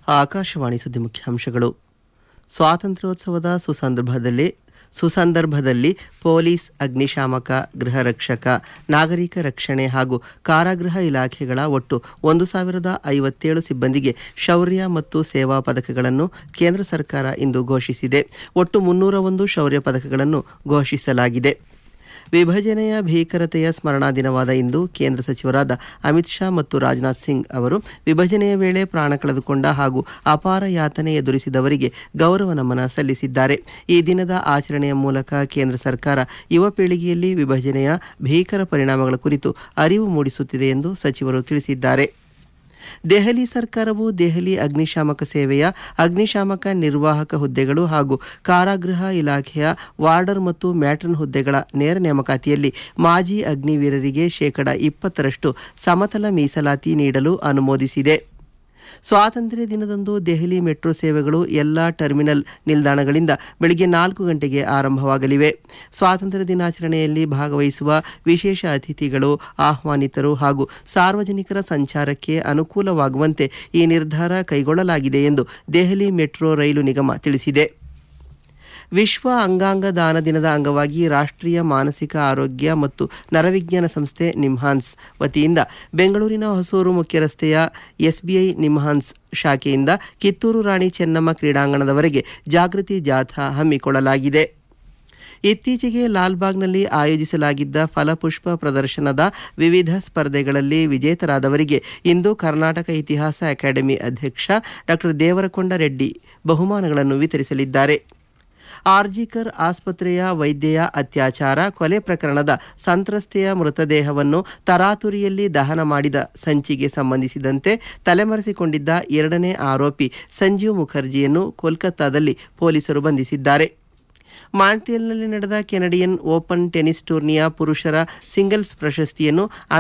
ಆಕಾಶವಾಣಿ ಸುದ್ದಿ ಮುಖ್ಯಾಂಶಗಳು ಸ್ವಾತಂತ್ರ್ಯೋತ್ಸವದ ಸುಸಂದರ್ಭದಲ್ಲಿ ಸುಸಂದರ್ಭದಲ್ಲಿ ಪೊಲೀಸ್ ಅಗ್ನಿಶಾಮಕ ಗೃಹ ರಕ್ಷಕ ನಾಗರಿಕ ರಕ್ಷಣೆ ಹಾಗೂ ಕಾರಾಗೃಹ ಇಲಾಖೆಗಳ ಒಟ್ಟು ಒಂದು ಸಾವಿರದ ಐವತ್ತೇಳು ಸಿಬ್ಬಂದಿಗೆ ಶೌರ್ಯ ಮತ್ತು ಸೇವಾ ಪದಕಗಳನ್ನು ಕೇಂದ್ರ ಸರ್ಕಾರ ಇಂದು ಘೋಷಿಸಿದೆ ಒಟ್ಟು ಮುನ್ನೂರ ಒಂದು ಶೌರ್ಯ ಪದಕಗಳನ್ನು ಘೋಷಿಸಲಾಗಿದೆ ವಿಭಜನೆಯ ಭೀಕರತೆಯ ಸ್ಮರಣಾ ದಿನವಾದ ಇಂದು ಕೇಂದ್ರ ಸಚಿವರಾದ ಅಮಿತ್ ಶಾ ಮತ್ತು ರಾಜನಾಥ್ ಸಿಂಗ್ ಅವರು ವಿಭಜನೆಯ ವೇಳೆ ಪ್ರಾಣ ಕಳೆದುಕೊಂಡ ಹಾಗೂ ಅಪಾರ ಯಾತನೆ ಎದುರಿಸಿದವರಿಗೆ ಗೌರವ ನಮನ ಸಲ್ಲಿಸಿದ್ದಾರೆ ಈ ದಿನದ ಆಚರಣೆಯ ಮೂಲಕ ಕೇಂದ್ರ ಸರ್ಕಾರ ಯುವ ಪೀಳಿಗೆಯಲ್ಲಿ ವಿಭಜನೆಯ ಭೀಕರ ಪರಿಣಾಮಗಳ ಕುರಿತು ಅರಿವು ಮೂಡಿಸುತ್ತಿದೆ ಎಂದು ಸಚಿವರು ತಿಳಿಸಿದ್ದಾರೆ ದೆಹಲಿ ಸರ್ಕಾರವು ದೆಹಲಿ ಅಗ್ನಿಶಾಮಕ ಸೇವೆಯ ಅಗ್ನಿಶಾಮಕ ನಿರ್ವಾಹಕ ಹುದ್ದೆಗಳು ಹಾಗೂ ಕಾರಾಗೃಹ ಇಲಾಖೆಯ ವಾರ್ಡರ್ ಮತ್ತು ಮ್ಯಾಟ್ರನ್ ಹುದ್ದೆಗಳ ನೇರ ನೇಮಕಾತಿಯಲ್ಲಿ ಮಾಜಿ ಅಗ್ನಿವೀರರಿಗೆ ಶೇಕಡ ಇಪ್ಪತ್ತರಷ್ಟು ಸಮತಲ ಮೀಸಲಾತಿ ನೀಡಲು ಅನುಮೋದಿಸಿದೆ ಸ್ವಾತಂತ್ರ್ಯ ದಿನದಂದು ದೆಹಲಿ ಮೆಟ್ರೋ ಸೇವೆಗಳು ಎಲ್ಲ ಟರ್ಮಿನಲ್ ನಿಲ್ದಾಣಗಳಿಂದ ಬೆಳಗ್ಗೆ ನಾಲ್ಕು ಗಂಟೆಗೆ ಆರಂಭವಾಗಲಿವೆ ಸ್ವಾತಂತ್ರ್ಯ ದಿನಾಚರಣೆಯಲ್ಲಿ ಭಾಗವಹಿಸುವ ವಿಶೇಷ ಅತಿಥಿಗಳು ಆಹ್ವಾನಿತರು ಹಾಗೂ ಸಾರ್ವಜನಿಕರ ಸಂಚಾರಕ್ಕೆ ಅನುಕೂಲವಾಗುವಂತೆ ಈ ನಿರ್ಧಾರ ಕೈಗೊಳ್ಳಲಾಗಿದೆ ಎಂದು ದೆಹಲಿ ಮೆಟ್ರೋ ರೈಲು ನಿಗಮ ತಿಳಿಸಿದೆ ವಿಶ್ವ ಅಂಗಾಂಗ ದಾನ ದಿನದ ಅಂಗವಾಗಿ ರಾಷ್ಟ್ರೀಯ ಮಾನಸಿಕ ಆರೋಗ್ಯ ಮತ್ತು ನರವಿಜ್ಞಾನ ಸಂಸ್ಥೆ ನಿಮ್ಹಾನ್ಸ್ ವತಿಯಿಂದ ಬೆಂಗಳೂರಿನ ಹೊಸೂರು ಮುಖ್ಯ ರಸ್ತೆಯ ಎಸ್ಬಿಐ ನಿಮ್ಹಾನ್ಸ್ ಶಾಖೆಯಿಂದ ಕಿತ್ತೂರು ರಾಣಿ ಚೆನ್ನಮ್ಮ ಕ್ರೀಡಾಂಗಣದವರೆಗೆ ಜಾಗೃತಿ ಜಾಥಾ ಹಮ್ಮಿಕೊಳ್ಳಲಾಗಿದೆ ಇತ್ತೀಚೆಗೆ ಲಾಲ್ಬಾಗ್ನಲ್ಲಿ ಆಯೋಜಿಸಲಾಗಿದ್ದ ಫಲಪುಷ್ಪ ಪ್ರದರ್ಶನದ ವಿವಿಧ ಸ್ಪರ್ಧೆಗಳಲ್ಲಿ ವಿಜೇತರಾದವರಿಗೆ ಇಂದು ಕರ್ನಾಟಕ ಇತಿಹಾಸ ಅಕಾಡೆಮಿ ಅಧ್ಯಕ್ಷ ಡಾಕ್ಟರ್ ದೇವರಕೊಂಡ ರೆಡ್ಡಿ ಬಹುಮಾನಗಳನ್ನು ವಿತರಿಸಲಿದ್ದಾರೆ ಆರ್ಜಿಕರ್ ಆಸ್ಪತ್ರೆಯ ವೈದ್ಯೆಯ ಅತ್ಯಾಚಾರ ಕೊಲೆ ಪ್ರಕರಣದ ಸಂತ್ರಸ್ತೆಯ ಮೃತದೇಹವನ್ನು ತರಾತುರಿಯಲ್ಲಿ ದಹನ ಮಾಡಿದ ಸಂಚಿಗೆ ಸಂಬಂಧಿಸಿದಂತೆ ತಲೆಮರೆಸಿಕೊಂಡಿದ್ದ ಎರಡನೇ ಆರೋಪಿ ಸಂಜೀವ್ ಮುಖರ್ಜಿಯನ್ನು ಕೋಲ್ಕತ್ತಾದಲ್ಲಿ ಪೊಲೀಸರು ಬಂಧಿಸಿದ್ದಾರೆ ಮಾಂಟ್ರಿಯಲ್ನಲ್ಲಿ ನಡೆದ ಕೆನಡಿಯನ್ ಓಪನ್ ಟೆನಿಸ್ ಟೂರ್ನಿಯ ಪುರುಷರ ಸಿಂಗಲ್ಸ್ ಪ್ರಶಸ್ತಿಯನ್ನು